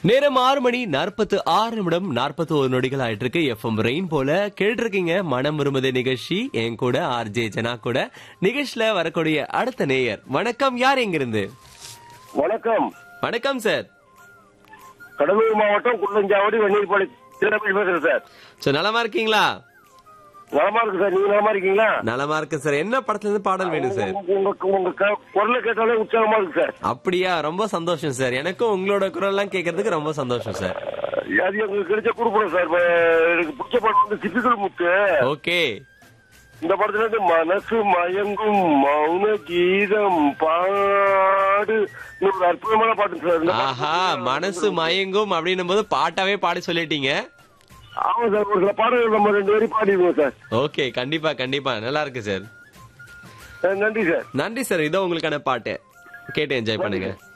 நேரம் ஆறு மணி நாற்பத்து ஆறு நிமிடம் நாற்பத்தி ஒரு நொடிகள் ஆயிட்டு இருக்கு எஃப்எம் ரெயின் போல கேட்டிருக்கீங்க மனம் விரும்புதே நிகழ்ச்சி என் கூட ஆர்ஜே ஜனா கூட நிகழ்ச்சியில வரக்கூடிய அடுத்த நேயர் வணக்கம் யார் எங்கிருந்து வணக்கம் வணக்கம் சார் கடலூர் மாவட்டம் குள்ளஞ்சாவடி வெந்நீர்பாளைய திருநெல்வேலி பேசுறேன் சார் சோ நலமா இருக்கீங்களா நலமா இருக்கு சார் நீங்க நலமா இருக்கீங்களா நலமா இருக்கு சார் என்ன படத்துல இருந்து பாடல் வேணும் சார் உங்க- உங்க உங்க க- குரலை கேட்டாலே உற்சாகமா இருக்கு சார் அப்படியா ரொம்ப சந்தோஷம் சார் எனக்கும் உங்களோட குரல் எல்லாம் கேட்கறதுக்கு ரொம்ப சந்தோஷம் சார் அது எங்களுக்கு கிடைச்ச கொடுப்போம் சார் இப்ப எனக்கு பிடிச்ச படம் வந்து சிப்பிகள் முத்து ஓகே இந்த படத்துல இருந்து மனசு மயங்கும் மௌன கீதம் பாடு இன்னும் ஒரு அற்புதமான பாட்டு சார் இந்த பாட்டு ஆஹா மனசு மயங்கும் அப்படின்னும் போது பாட்டாவே பாடி சொல்லிட்டீங்க ஆமா சார் ஒரு சில பாடல்கள் நம்ம ரெண்டு பேரும் பாடிடுவோம் சார் ஓகே கண்டிப்பா கண்டிப்பா நல்லா இருக்கு சார் அஹ் நன்றி சார் நன்றி சார் இதோ உங்களுக்கான பாட்டு கேட்டு என்ஜாய் பண்ணுங்க